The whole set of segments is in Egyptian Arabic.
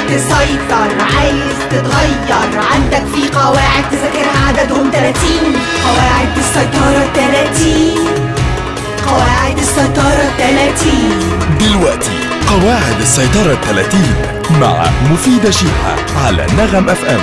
تسيطر عايز تتغير عندك في قواعد تذاكرها عددهم 30 قواعد السيطرة 30 قواعد السيطرة 30 دلوقتي قواعد السيطرة الثلاثين مع مفيدة شيحة على نغم اف ام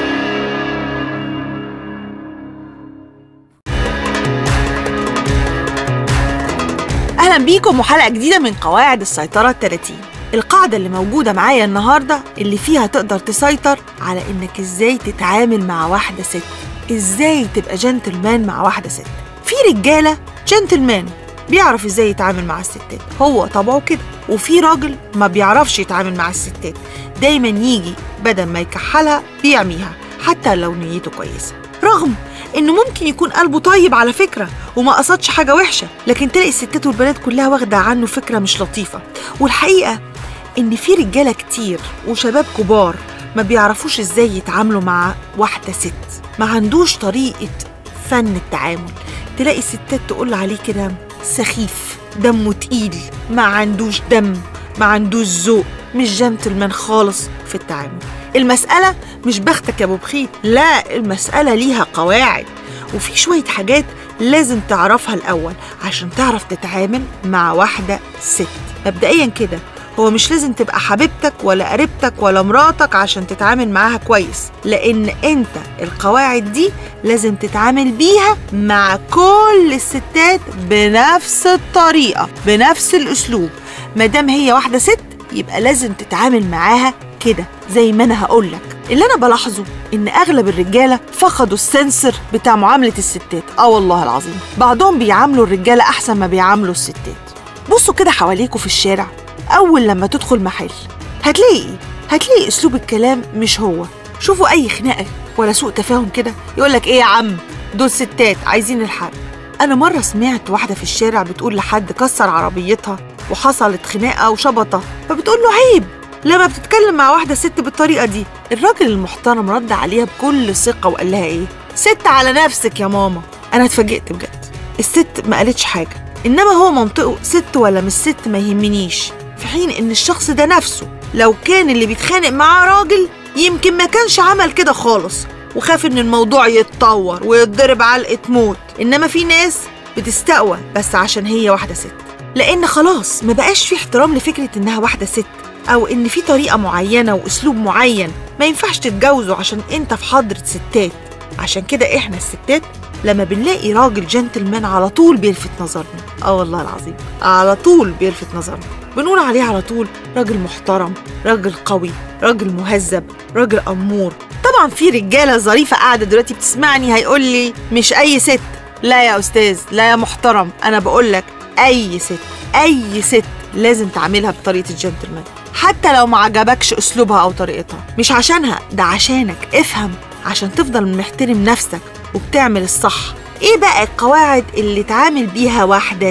اهلا بيكم وحلقه جديده من قواعد السيطره ال 30 القاعده اللي موجوده معايا النهارده اللي فيها تقدر تسيطر على انك ازاي تتعامل مع واحده ست ازاي تبقى جنتلمان مع واحده ست في رجاله جنتلمان بيعرف ازاي يتعامل مع الستات هو طبعه كده وفي راجل ما بيعرفش يتعامل مع الستات دايما يجي بدل ما يكحلها بيعميها حتى لو نيته كويسه رغم انه ممكن يكون قلبه طيب على فكره وما قصدش حاجه وحشه لكن تلاقي الستات والبنات كلها واخده عنه فكره مش لطيفه والحقيقه ان في رجاله كتير وشباب كبار ما بيعرفوش ازاي يتعاملوا مع واحده ست ما عندوش طريقه فن التعامل تلاقي الستات تقول عليه كده سخيف دمه تقيل ما عندوش دم ما عندوش ذوق مش جنتلمان خالص في التعامل المسألة مش بختك يا أبو بخيت لا المسألة ليها قواعد وفي شوية حاجات لازم تعرفها الأول عشان تعرف تتعامل مع واحدة ست مبدئيا كده هو مش لازم تبقى حبيبتك ولا قريبتك ولا مراتك عشان تتعامل معاها كويس لأن أنت القواعد دي لازم تتعامل بيها مع كل الستات بنفس الطريقة بنفس الأسلوب مادام هي واحدة ست يبقى لازم تتعامل معاها كده زي ما انا هقول لك اللي انا بلاحظه ان اغلب الرجاله فقدوا السنسر بتاع معامله الستات اه والله العظيم بعضهم بيعاملوا الرجاله احسن ما بيعاملوا الستات بصوا كده حواليكوا في الشارع اول لما تدخل محل هتلاقي ايه هتلاقي اسلوب الكلام مش هو شوفوا اي خناقه ولا سوء تفاهم كده يقول لك ايه يا عم دول ستات عايزين الحق انا مره سمعت واحده في الشارع بتقول لحد كسر عربيتها وحصلت خناقه وشبطه فبتقول له عيب لما بتتكلم مع واحدة ست بالطريقة دي الراجل المحترم رد عليها بكل ثقة وقال لها إيه؟ ست على نفسك يا ماما أنا اتفاجئت بجد الست ما قالتش حاجة إنما هو منطقه ست ولا مش ست ما يهمنيش في حين إن الشخص ده نفسه لو كان اللي بيتخانق معاه راجل يمكن ما كانش عمل كده خالص وخاف إن الموضوع يتطور ويتضرب علقة موت إنما في ناس بتستقوى بس عشان هي واحدة ست لأن خلاص ما بقاش في احترام لفكرة إنها واحدة ست أو إن في طريقة معينة وأسلوب معين ما ينفعش تتجوزه عشان أنت في حضرة ستات عشان كده إحنا الستات لما بنلاقي راجل جنتلمان على طول بيلفت نظرنا اه والله العظيم على طول بيلفت نظرنا بنقول عليه على طول راجل محترم راجل قوي راجل مهذب راجل أمور طبعا في رجالة ظريفة قاعدة دلوقتي بتسمعني هيقول لي مش أي ست لا يا أستاذ لا يا محترم أنا بقول لك أي ست أي ست لازم تعملها بطريقة الجنتلمان حتى لو ما عجبكش اسلوبها او طريقتها مش عشانها ده عشانك افهم عشان تفضل محترم نفسك وبتعمل الصح ايه بقى القواعد اللي تعامل بيها واحده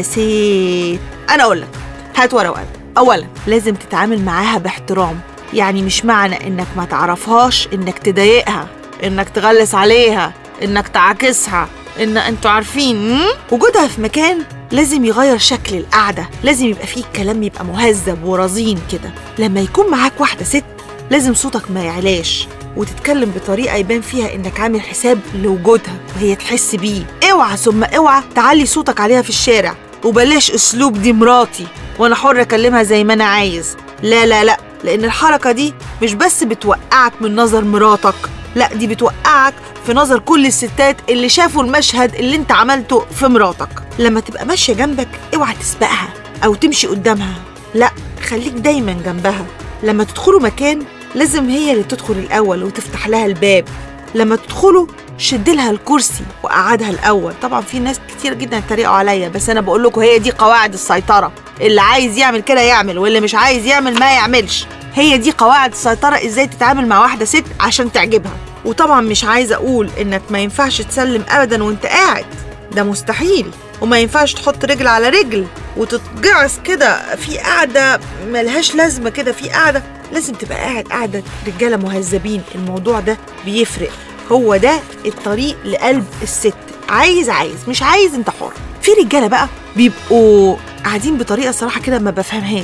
ست انا اقول لك هات ورقه وقلم اولا لازم تتعامل معاها باحترام يعني مش معنى انك ما تعرفهاش انك تضايقها انك تغلس عليها انك تعاكسها ان انتوا عارفين م? وجودها في مكان لازم يغير شكل القعدة لازم يبقى فيه الكلام يبقى مهذب ورزين كده لما يكون معاك واحدة ست لازم صوتك ما يعلاش وتتكلم بطريقة يبان فيها إنك عامل حساب لوجودها وهي تحس بيه اوعى ثم اوعى تعلي صوتك عليها في الشارع وبلاش أسلوب دي مراتي وأنا حر أكلمها زي ما أنا عايز لا لا لا لأن الحركة دي مش بس بتوقعك من نظر مراتك لا دي بتوقعك في نظر كل الستات اللي شافوا المشهد اللي انت عملته في مراتك لما تبقى ماشية جنبك اوعى تسبقها او تمشي قدامها لا خليك دايما جنبها لما تدخلوا مكان لازم هي اللي تدخل الاول وتفتح لها الباب لما تدخلوا شد لها الكرسي وقعدها الاول طبعا في ناس كتير جدا اتريقوا عليا بس انا بقول لكم هي دي قواعد السيطره اللي عايز يعمل كده يعمل واللي مش عايز يعمل ما يعملش هي دي قواعد السيطره ازاي تتعامل مع واحده ست عشان تعجبها وطبعا مش عايزه اقول انك ما ينفعش تسلم ابدا وانت قاعد ده مستحيل وما ينفعش تحط رجل على رجل وتتجعس كده في قعده ملهاش لازمه كده في قعده لازم تبقى قاعد قاعده رجاله مهذبين الموضوع ده بيفرق هو ده الطريق لقلب الست عايز عايز مش عايز انت حر في رجاله بقى بيبقوا قاعدين بطريقه صراحه كده ما بفهمهاش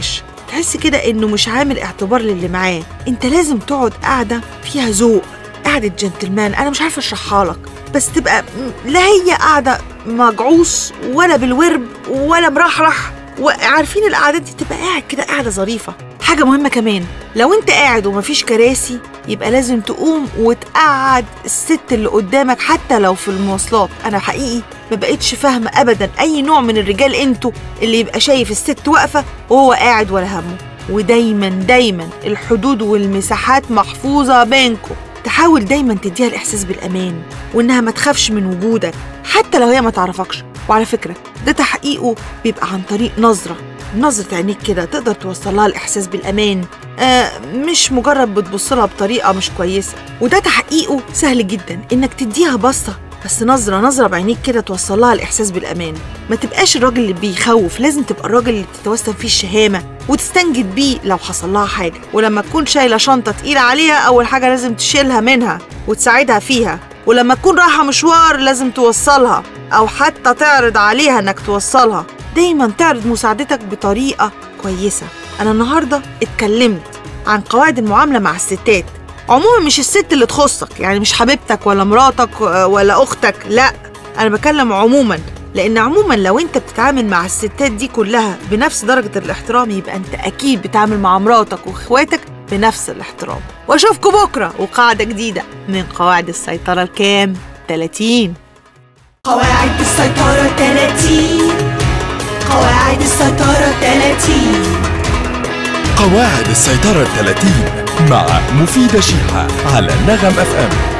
تحس كده انه مش عامل اعتبار للي معاه انت لازم تقعد قاعده فيها ذوق قاعده جنتلمان انا مش عارفه اشرحها لك بس تبقى م- لا هي قاعده مجعوص ولا بالورب ولا مرحرح وعارفين القعدات دي تبقى قاعد كده قاعده ظريفه حاجه مهمه كمان لو انت قاعد ومفيش كراسي يبقى لازم تقوم وتقعد الست اللي قدامك حتى لو في المواصلات انا حقيقي ما بقتش فاهمه ابدا اي نوع من الرجال انتوا اللي يبقى شايف الست واقفه وهو قاعد ولا همه ودايما دايما الحدود والمساحات محفوظه بينكم تحاول دايما تديها الاحساس بالامان وانها ما تخافش من وجودك حتى لو هي ما تعرفكش وعلى فكره ده تحقيقه بيبقى عن طريق نظره نظرة عينيك كده تقدر توصل لها الإحساس بالأمان آه مش مجرد بتبص لها بطريقة مش كويسة وده تحقيقه سهل جدا إنك تديها بصة بس نظرة نظرة بعينيك كده توصل لها الإحساس بالأمان ما تبقاش الراجل اللي بيخوف لازم تبقى الراجل اللي تتوسم فيه الشهامة وتستنجد بيه لو حصل لها حاجة ولما تكون شايلة شنطة تقيلة عليها أول حاجة لازم تشيلها منها وتساعدها فيها ولما تكون رايحة مشوار لازم توصلها أو حتى تعرض عليها إنك توصلها دايما تعرض مساعدتك بطريقة كويسة أنا النهاردة اتكلمت عن قواعد المعاملة مع الستات عموما مش الست اللي تخصك يعني مش حبيبتك ولا مراتك ولا أختك لا أنا بكلم عموما لأن عموما لو أنت بتتعامل مع الستات دي كلها بنفس درجة الاحترام يبقى أنت أكيد بتعامل مع مراتك وإخواتك بنفس الاحترام وأشوفكم بكرة وقاعدة جديدة من قواعد السيطرة الكام 30 قواعد السيطرة 30 قواعد السيطرة 30 قواعد السيطرة الثلاثين مع مفيدة شيحة على نغم اف ام